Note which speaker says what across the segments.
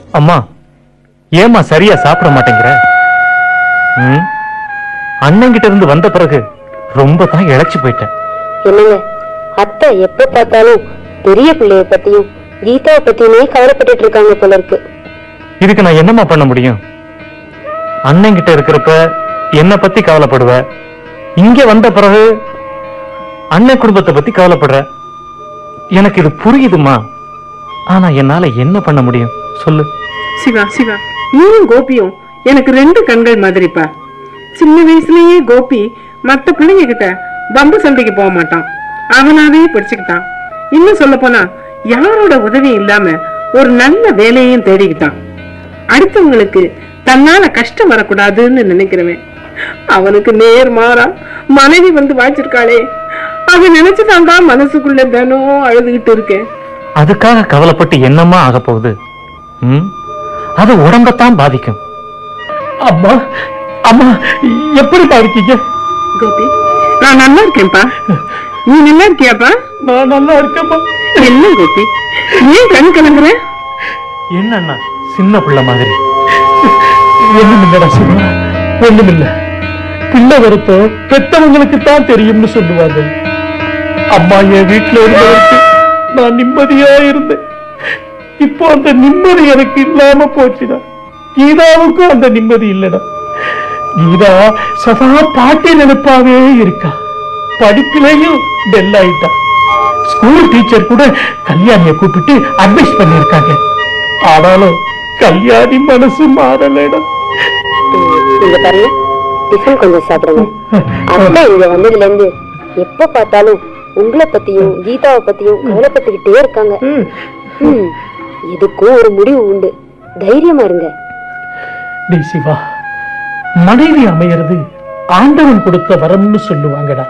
Speaker 1: அம்மா ஏம்மா சரியா சாப்பிட மாட்டேங்கிற ம் அண்ணன்கிட்ட இருந்து வந்த பிறகு ரொம்ப தான் இழைச்சு போயிட்டேன்
Speaker 2: என்னங்க அத்தை எப்ப பார்த்தாலும் பெரிய பிள்ளைய பத்தியும் கீதாவை பத்தியுமே கவலைப்பட்டுட்டு இருக்காங்க போல இருக்கு
Speaker 1: இதுக்கு நான் என்னம்மா பண்ண முடியும் அண்ணன்கிட்ட இருக்கிறப்ப என்ன பத்தி கவலைப்படுவ இங்க வந்த பிறகு அண்ணன் குடும்பத்தை பத்தி கவலைப்படுற எனக்கு இது புரியுதுமா ஆனா என்னால என்ன பண்ண முடியும் சொல்லு
Speaker 3: சிவா சிவா நீயும் கோபியும் எனக்கு ரெண்டு கண்கள் மாதிரிப்பா சின்ன வயசுலயே கோபி மத்த பிள்ளைங்க கிட்ட பம்பு சண்டைக்கு போக மாட்டான் அவனாவே படிச்சுக்கிட்டான் இன்னும் சொல்ல போனா யாரோட உதவி இல்லாம ஒரு நல்ல வேலையையும் தேடிக்கிட்டான் அடுத்தவங்களுக்கு தன்னால கஷ்டம் வரக்கூடாதுன்னு நினைக்கிறவன் அவனுக்கு நேர் மாறா மனைவி வந்து வாய்ச்சிருக்காளே அதை நினைச்சுதாங்க மனசுக்குள்ள தினம் அழுதுகிட்டு இருக்கேன்
Speaker 1: அதுக்காக கவலைப்பட்டு என்னம்மா ஆக போகுது ம் அது உடம்பத்தான் பாதிக்கும் அம்மா அம்மா எப்படிப்பா இருக்கீங்க
Speaker 3: கோபி நான் நல்லா இருக்கேன்ப்பா நீ நல்லா இருக்கியாப்பா
Speaker 1: நான் நல்லா இருக்கேம்மா
Speaker 3: என்ன கோபி ஏன் கண் கலங்குற
Speaker 1: என்னண்ணா சின்ன பிள்ளை மாதிரி ஒண்ணுமில்லடா சிவா ஒண்ணுமில்ல பிள்ளை வருத்தம் பெத்தவங்களுக்கு தான் தெரியும்னு சொல்லுவாங்க அம்மா என் வீட்டுல இருந்தவருக்கு நான் நிம்மதியா இருந்தேன் இப்போ அந்த நிம்மதி எனக்கு இல்லாம போச்சுடா கீதாவுக்கும் அந்த நிம்மதி இல்லடா கீதா சதா பாட்டி நினைப்பாவே இருக்கா படிப்பிலையும் டெல் ஆயிட்டா ஸ்கூல் டீச்சர் கூட கல்யாணிய கூப்பிட்டு அட்வைஸ் பண்ணிருக்காங்க ஆனாலும் கல்யாணி மனசு மாறலடா
Speaker 2: இங்க பாருங்க டிஃபன் கொஞ்சம் சாப்பிடுங்க அத்தை இங்க வந்ததுல இருந்து எப்ப பார்த்தாலும் உங்களை பத்தியும் கீதாவை பத்தியும் கவலைப்பட்டுக்கிட்டே இருக்காங்க ம், இதுக்கும் ஒரு முடிவு உண்டு தைரியமா இருங்க
Speaker 4: டேய் சிவா மனைவி அமையறது ஆண்டவன் கொடுத்த வரம்னு சொல்லுவாங்கடா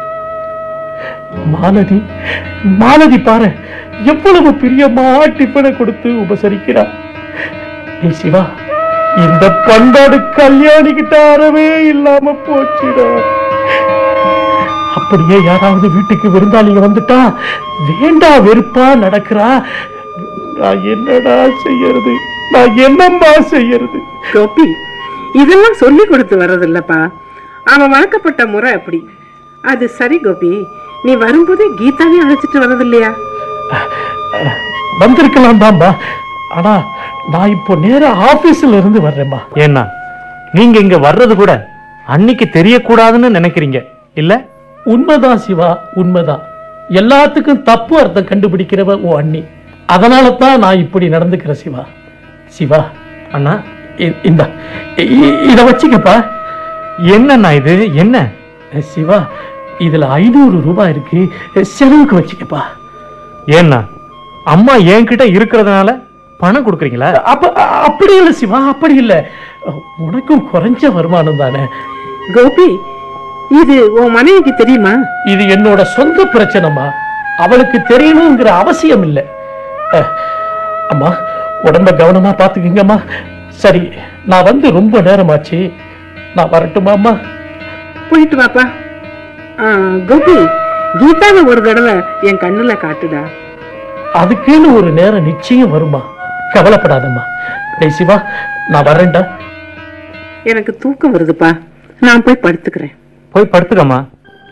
Speaker 4: மாலதி மாலதி பாரு எவ்வளவு பிரியமா டிஃபனை கொடுத்து உபசரிக்கிறா டேய் சிவா இந்த பண்பாடு கல்யாணி கிட்ட அறவே இல்லாம போச்சுடா அப்படியே யாராவது வீட்டுக்கு விருந்தாளிங்க வந்துட்டா வேண்டா வெறுப்பா நடக்கிறா நான் என்னடா செய்யறது நான் என்னம்மா செய்யறது
Speaker 3: கோபி இதெல்லாம் சொல்லி கொடுத்து வர்றதில்லப்பா அவன் வளர்க்கப்பட்ட முறை அப்படி அது சரி கோபி நீ வரும்போதே கீதாவே அழைச்சிட்டு வர்றது இல்லையா
Speaker 4: வந்திருக்கலாம் தான்பா ஆனா நான் இப்போ நேரா ஆபீஸ்ல இருந்து வர்றேம்மா
Speaker 1: ஏன்னா நீங்க இங்க வர்றது கூட அன்னைக்கு தெரியக்கூடாதுன்னு நினைக்கிறீங்க இல்ல
Speaker 4: உண்மைதான் சிவா உண்மைதான் எல்லாத்துக்கும் தப்பு அர்த்தம் கண்டுபிடிக்கிறவ ஓ அண்ணி அதனால தான் நான் இப்படி நடந்துக்கிறேன் சிவா சிவா
Speaker 1: அண்ணா
Speaker 4: இ- இந்த இ- இ- இத வச்சுக்கப்பா
Speaker 1: என்னண்ணா இது என்ன
Speaker 4: சிவா இதுல ஐநூறு ரூபாய் இருக்கு செலவுக்கு வச்சுக்கப்பா
Speaker 1: ஏன்னா அம்மா என்கிட்ட இருக்கிறதுனால பணம் கொடுக்குறீங்களா
Speaker 4: அப்ப அப்படி இல்லை சிவா அப்படி இல்லை உனக்கும் குறைஞ்ச வருமானம் தானே
Speaker 3: கோபி இது உன் மனைவிக்கு தெரியுமா
Speaker 4: இது என்னோட சொந்த பிரச்சனைமா அவளுக்கு தெரியணுங்கிற அவசியம் இல்லை அஹ், அம்மா உடம்ப கவனமா பாத்துக்கங்கம்மா சரி நான் வந்து ரொம்ப நேரமாச்சு நான் வரட்டுமா அம்மா
Speaker 3: போயிட்டு வாப்பா ஆ, கோபி கீதாவை ஒரு தடவை என் கண்ணுல காட்டுடா
Speaker 4: அதுக்குன்னு ஒரு நேரம் நிச்சயம் வருமா கவலைப்படாதம்மா டேய் சிவா நான் வரேன்டா
Speaker 3: எனக்கு தூக்கம் வருதுப்பா நான் போய் படுத்துக்கிறேன்
Speaker 1: போய் படுத்துக்கம்மா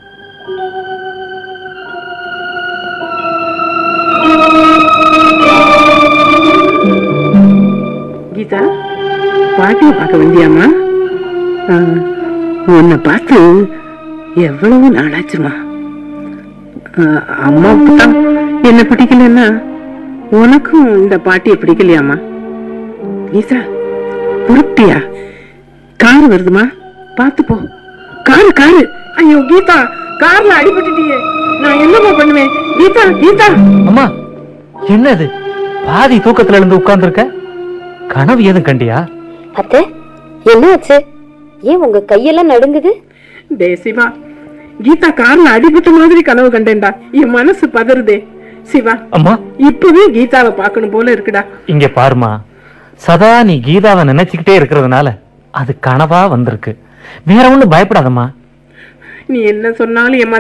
Speaker 3: கீதா பாட்டியை பார்க்க வந்தியாமா ஆ, உன்னை பார்த்து எவ்வளவு நாளாச்சுமா ஆ, அம்மாவுக்கு தான் என்ன பிடிக்கலன்னா உனக்கும் இந்த பாட்டியை பிடிக்கலையாமா கீதா புருட்டியா கார் வருதுமா பார்த்து போ காரு காரு ஐயோ கீதா கார்ல அடிபட்டுட்டியே நான் என்னம்மா பண்ணுவேன் கீதா கீதா
Speaker 1: அம்மா என்னது பாதி தூக்கத்துல இருந்து உட்கார்ந்துருக்க கனவு எதுவும் கண்டியா
Speaker 2: அத்தை என்ன ஆச்சு ஏன் உங்க கையெல்லாம் நடுங்குது
Speaker 3: டே சிவா கீதா கார்ல அடிபட்ட மாதிரி கனவு கண்டேன்டா என் மனசு பதறுதே சிவா
Speaker 1: அம்மா
Speaker 3: இப்பவே கீதாவை பார்க்கணும் போல இருக்குடா
Speaker 1: இங்க பாருமா சதா நீ கீதாவை நினைச்சுக்கிட்டே இருக்கிறதுனால அது கனவா வந்திருக்கு வேற ஒண்ணு பயப்படாதம்மா
Speaker 3: நீ என்ன சொன்னாலும் என்